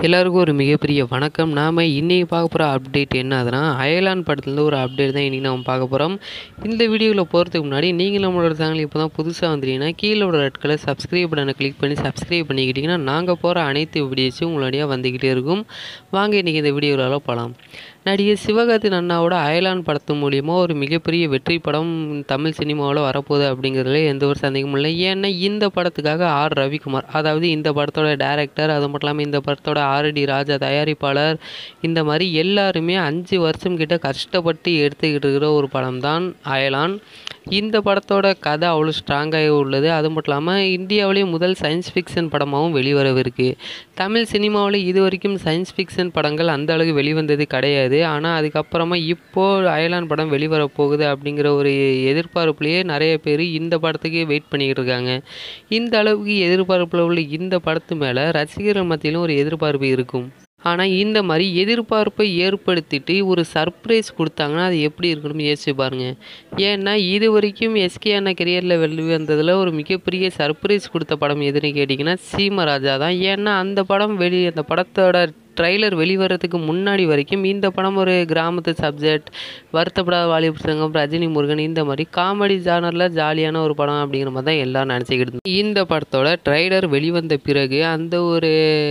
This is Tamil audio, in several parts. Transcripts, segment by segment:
எல்லாருக்கும் ஒரு மிகப்பெரிய வணக்கம் நாம் இன்றைக்கி பார்க்க போகிற அப்டேட் என்னதுன்னா அயலான் படத்துலேருந்து ஒரு அப்டேட் தான் இன்றைக்கி நம்ம பார்க்க போகிறோம் இந்த வீடியோவில் போகிறதுக்கு முன்னாடி நீங்கள் நம்மளோட சேனல் இப்போ தான் புதுசாக வந்துட்டீங்கன்னா கீழே ஒரு ரெட் கலர் சப்ஸ்கிரைப் பட்டனை கிளிக் பண்ணி சப்ஸ்கிரைப் பண்ணிக்கிட்டிங்கன்னா நாங்கள் போகிற அனைத்து வீடியோஸும் உங்களுடைய வந்துக்கிட்டே இருக்கும் வாங்க இன்றைக்கி இந்த வீடியோவில் போகலாம் நடிகர் சிவகார்த்தின் அண்ணாவோட அயலான் படத்து மூலியமாக ஒரு மிகப்பெரிய வெற்றி படம் தமிழ் சினிமாவில் வரப்போகுது அப்படிங்கிறதுல எந்த ஒரு சந்தேகமும் இல்லை ஏன்னா இந்த படத்துக்காக ஆர் ரவிக்குமார் அதாவது இந்த படத்தோட டைரக்டர் அது மட்டும் இல்லாமல் இந்த படத்தோட ஆர்டி ராஜா தயாரிப்பாளர் இந்த மாதிரி எல்லாருமே அஞ்சு வருஷம் கிட்ட கஷ்டப்பட்டு எடுத்துக்கிட்டு இருக்கிற ஒரு படம் தான் அயலான் இந்த படத்தோட கதை அவ்வளோ ஸ்ட்ராங்காக உள்ளது அது மட்டும் இல்லாமல் இந்தியாவிலேயே முதல் சயின்ஸ் ஃபிக்ஷன் படமாகவும் வெளிவரவிருக்கு தமிழ் சினிமாவில் இது வரைக்கும் சயின்ஸ் ஃபிக்ஷன் படங்கள் அந்த அளவுக்கு வெளிவந்தது கிடையாது ஆனால் அதுக்கப்புறமா இப்போது அயலான் படம் வெளிவர போகுது அப்படிங்கிற ஒரு எதிர்பார்ப்புலேயே நிறைய பேர் இந்த படத்துக்கு வெயிட் பண்ணிக்கிட்டு இருக்காங்க இந்த அளவுக்கு எதிர்பார்ப்பில் உள்ள இந்த படத்து மேலே ரசிகர்கள் மத்தியிலும் ஒரு எதிர்பார்ப்பு இருக்கும் ஆனால் இந்த மாதிரி எதிர்பார்ப்பை ஏற்படுத்திட்டு ஒரு சர்ப்ரைஸ் கொடுத்தாங்கன்னா அது எப்படி இருக்கணும்னு யோசிச்சு பாருங்கள் ஏன்னா இது வரைக்கும் எஸ்கே அண்ணா கெரியரில் வெளிவந்ததில் ஒரு மிகப்பெரிய சர்ப்ரைஸ் கொடுத்த படம் எதுன்னு கேட்டிங்கன்னா சீமராஜா தான் ஏன்னா அந்த படம் வெளி அந்த படத்தோட ட்ரைலர் வெளிவரத்துக்கு முன்னாடி வரைக்கும் இந்த படம் ஒரு கிராமத்து சப்ஜெக்ட் வருத்தப்படாத வாலிபர் சங்கம் ரஜினி முருகன் இந்த மாதிரி காமெடி ஜானரில் ஜாலியான ஒரு படம் அப்படிங்கிற மாதிரி தான் எல்லாம் நினச்சிக்கிட்டு இருந்தோம். இந்த படத்தோட ட்ரைலர் வெளிவந்த பிறகு அந்த ஒரு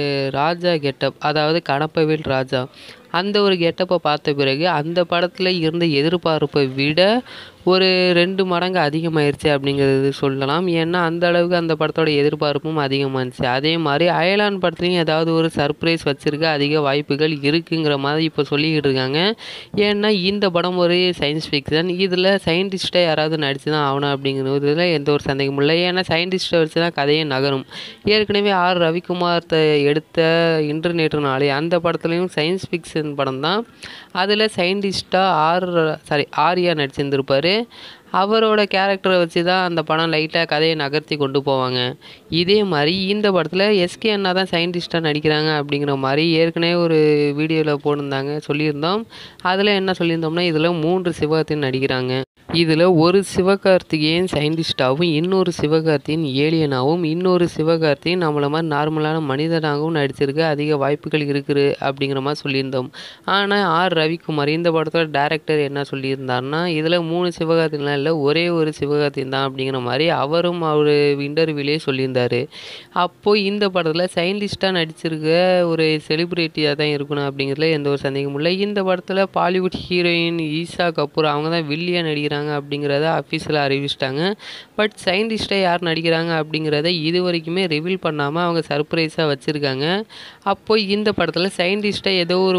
ராஜா கெட்டப் அதாவது கணப்பவேல் ராஜா அந்த ஒரு கெட்டப்பை பார்த்த பிறகு அந்த படத்தில் இருந்த எதிர்பார்ப்பை விட ஒரு ரெண்டு மடங்கு அதிகமாயிருச்சு அப்படிங்கிறது சொல்லலாம் ஏன்னா அந்த அளவுக்கு அந்த படத்தோட எதிர்பார்ப்பும் அதிகமாகிருச்சு அதே மாதிரி அயலான் படத்துலையும் ஏதாவது ஒரு சர்ப்ரைஸ் வச்சுருக்க அதிக வாய்ப்புகள் இருக்குங்கிற மாதிரி இப்போ சொல்லிக்கிட்டு இருக்காங்க ஏன்னா இந்த படம் ஒரு சயின்ஸ் ஃபிக்ஷன் இதில் சயின்டிஸ்ட்டாக யாராவது நடிச்சு தான் ஆகணும் அப்படிங்கிறதுல எந்த ஒரு சந்தேகமும் இல்லை ஏன்னா சயின்டிஸ்ட்டை வச்சு தான் கதையே நகரும் ஏற்கனவே ஆர் ரவிக்குமார் த எடுத்த இன்டர்நெட்டு நாளே அந்த படத்துலையும் சயின்ஸ் ஃபிக்ஷன் படம் தான் அதில் சயின்டிஸ்ட்டாக ஆர் சாரி ஆர்யா நடிச்சிருந்திருப்பார் அவரோட கேரக்டரை வச்சு தான் அந்த படம் லைட்டாக கதையை நகர்த்தி கொண்டு போவாங்க இதே மாதிரி இந்த படத்தில் எஸ்கே அண்ணா தான் சயின்டிஸ்ட்டாக நடிக்கிறாங்க அப்படிங்கிற மாதிரி ஏற்கனவே ஒரு வீடியோவில் போட்டிருந்தாங்க சொல்லியிருந்தோம் அதில் என்ன சொல்லியிருந்தோம்னா இதில் மூன்று சிவகார்த்தின் நடிக்கிறாங்க இதில் ஒரு சிவகார்த்திகேயன் சயின்டிஸ்டாகவும் இன்னொரு சிவகார்த்தியின் ஏலியனாகவும் இன்னொரு சிவகார்த்தியின் நம்மள மாதிரி நார்மலான மனிதனாகவும் நடிச்சிருக்க அதிக வாய்ப்புகள் இருக்குது அப்படிங்கிற மாதிரி சொல்லியிருந்தோம் ஆனால் ஆர் ரவிக்குமார் இந்த படத்தோட டேரக்டர் என்ன சொல்லியிருந்தாருன்னா இதில் மூணு சிவகார்த்தின்லாம் இல்லை ஒரே ஒரு சிவகார்த்தின் தான் அப்படிங்கிற மாதிரி அவரும் அவர் இன்டர்வியூலேயே சொல்லியிருந்தார் அப்போது இந்த படத்தில் சயின்டிஸ்ட்டாக நடிச்சிருக்க ஒரு செலிப்ரிட்டியாக தான் இருக்கணும் அப்படிங்கிறதுல எந்த ஒரு சந்தேகமும் இல்லை இந்த படத்தில் பாலிவுட் ஹீரோயின் ஈஷா கபூர் அவங்க தான் வில்லியாக நடிக்கிறாங்க அப்படிங்கிறத அஃபீஷியலாக அறிவிச்சிட்டாங்க பட் சயின்டிஸ்ட்டாக யார் நடிக்கிறாங்க அப்படிங்கிறத இது வரைக்குமே ரிவீல் பண்ணாமல் அவங்க சர்ப்ரைஸாக வச்சுருக்காங்க அப்போ இந்த படத்தில் சயின்டிஸ்ட்டாக ஏதோ ஒரு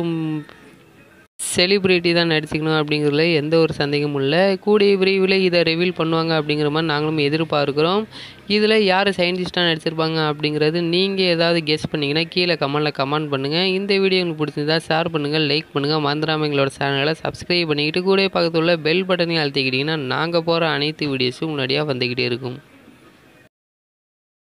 செலிப்ரிட்டி தான் நடிச்சுக்கணும் அப்படிங்கிறதுல எந்த ஒரு சந்தேகமும் இல்லை கூடிய விரைவில் இதை ரிவீல் பண்ணுவாங்க அப்படிங்கிற மாதிரி நாங்களும் எதிர்பார்க்குறோம் இதில் யார் சயின்டிஸ்ட்டாக நடிச்சிருப்பாங்க அப்படிங்கிறது நீங்கள் ஏதாவது கெஸ் பண்ணிங்கன்னா கீழே கமெண்டில் கமெண்ட் பண்ணுங்கள் இந்த வீடியோ உங்களுக்கு பிடிச்சிருந்தா ஷேர் பண்ணுங்கள் லைக் பண்ணுங்கள் மறந்துடாம எங்களோட சேனலை சப்ஸ்கிரைப் பண்ணிக்கிட்டு கூட பக்கத்தில் உள்ள பெல் பட்டனையும் அழுத்திக்கிட்டிங்கன்னா நாங்கள் போகிற அனைத்து வீடியோஸும் முன்னாடியாக வந்துக்கிட்டே இருக்கும்